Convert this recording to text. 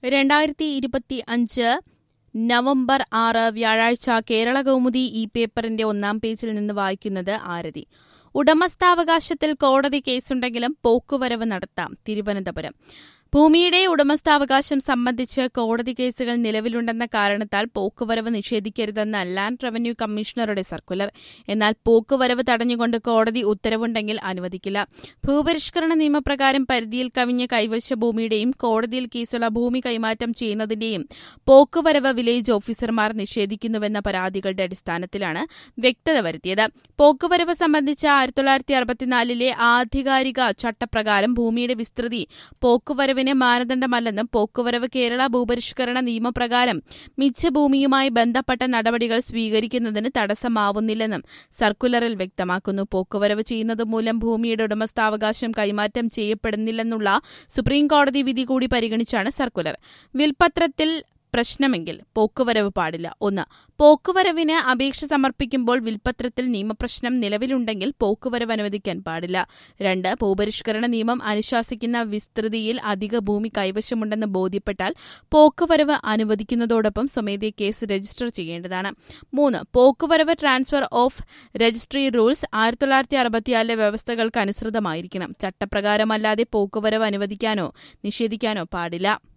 രണ്ടായിരത്തി ഇരുപത്തി അഞ്ച് നവംബർ ആറ് വ്യാഴാഴ്ച കേരള കൗമുദി ഈ പേപ്പറിന്റെ ഒന്നാം പേജിൽ നിന്ന് വായിക്കുന്നത് ആരതി ഉടമസ്ഥാവകാശത്തിൽ കോടതി കേസുണ്ടെങ്കിലും പോക്കുവരവ് നടത്താം തിരുവനന്തപുരം ഭൂമിയുടെ ഉടമസ്ഥാവകാശം സംബന്ധിച്ച് കോടതി കേസുകൾ നിലവിലുണ്ടെന്ന കാരണത്താൽ പോക്കുവരവ് നിഷേധിക്കരുതെന്ന ലാൻഡ് റവന്യൂ കമ്മീഷണറുടെ സർക്കുലർ എന്നാൽ പോക്കുവരവ് തടഞ്ഞുകൊണ്ട് കോടതി ഉത്തരവുണ്ടെങ്കിൽ അനുവദിക്കില്ല ഭൂപരിഷ്കരണ നിയമപ്രകാരം പരിധിയിൽ കവിഞ്ഞ കൈവശ ഭൂമിയുടെയും കോടതിയിൽ കേസുള്ള ഭൂമി കൈമാറ്റം ചെയ്യുന്നതിന്റെയും പോക്കുവരവ് വില്ലേജ് ഓഫീസർമാർ നിഷേധിക്കുന്നുവെന്ന പരാതികളുടെ അടിസ്ഥാനത്തിലാണ് വ്യക്തത വരുത്തിയത് പോക്കുവരവ് സംബന്ധിച്ച ആയിരത്തി തൊള്ളായിരത്തി അറുപത്തിനാലിലെ ആധികാരിക ചട്ടപ്രകാരം ഭൂമിയുടെ വിസ്തൃതി പോക്കുവരവിന് മാനദണ്ഡമല്ലെന്നും പോക്കുവരവ് കേരള ഭൂപരിഷ്കരണ നിയമപ്രകാരം മിച്ചഭൂമിയുമായി ബന്ധപ്പെട്ട നടപടികൾ സ്വീകരിക്കുന്നതിന് തടസ്സമാവുന്നില്ലെന്നും സർക്കുലറിൽ വ്യക്തമാക്കുന്നു പോക്കുവരവ് ചെയ്യുന്നതുമൂലം ഭൂമിയുടെ ഉടമസ്ഥാവകാശം കൈമാറ്റം ചെയ്യപ്പെടുന്നില്ലെന്നുള്ള സുപ്രീംകോടതി വിധി കൂടി പരിഗണിച്ചാണ് സർക്കുലർ വിൽപത്രത്തിൽ പ്രശ്നമെങ്കിൽ പോക്കുവരവ് പാടില്ല ഒന്ന് പോക്കുവരവിന് അപേക്ഷ സമർപ്പിക്കുമ്പോൾ വിൽപത്രത്തിൽ നിയമപ്രശ്നം നിലവിലുണ്ടെങ്കിൽ പോക്കുവരവ് അനുവദിക്കാൻ പാടില്ല രണ്ട് ഭൂപരിഷ്കരണ നിയമം അനുശാസിക്കുന്ന വിസ്തൃതിയിൽ അധിക ഭൂമി കൈവശമുണ്ടെന്ന് ബോധ്യപ്പെട്ടാൽ പോക്കുവരവ് അനുവദിക്കുന്നതോടൊപ്പം സ്വമേധയെ കേസ് രജിസ്റ്റർ ചെയ്യേണ്ടതാണ് മൂന്ന് പോക്കുവരവ് ട്രാൻസ്ഫർ ഓഫ് രജിസ്ട്രി റൂൾസ് ആയിരത്തി തൊള്ളായിരത്തി അറുപത്തിയാറിലെ വ്യവസ്ഥകൾക്ക് അനുസൃതമായിരിക്കണം ചട്ടപ്രകാരമല്ലാതെ പോക്കുവരവ് അനുവദിക്കാനോ നിഷേധിക്കാനോ പാടില്ല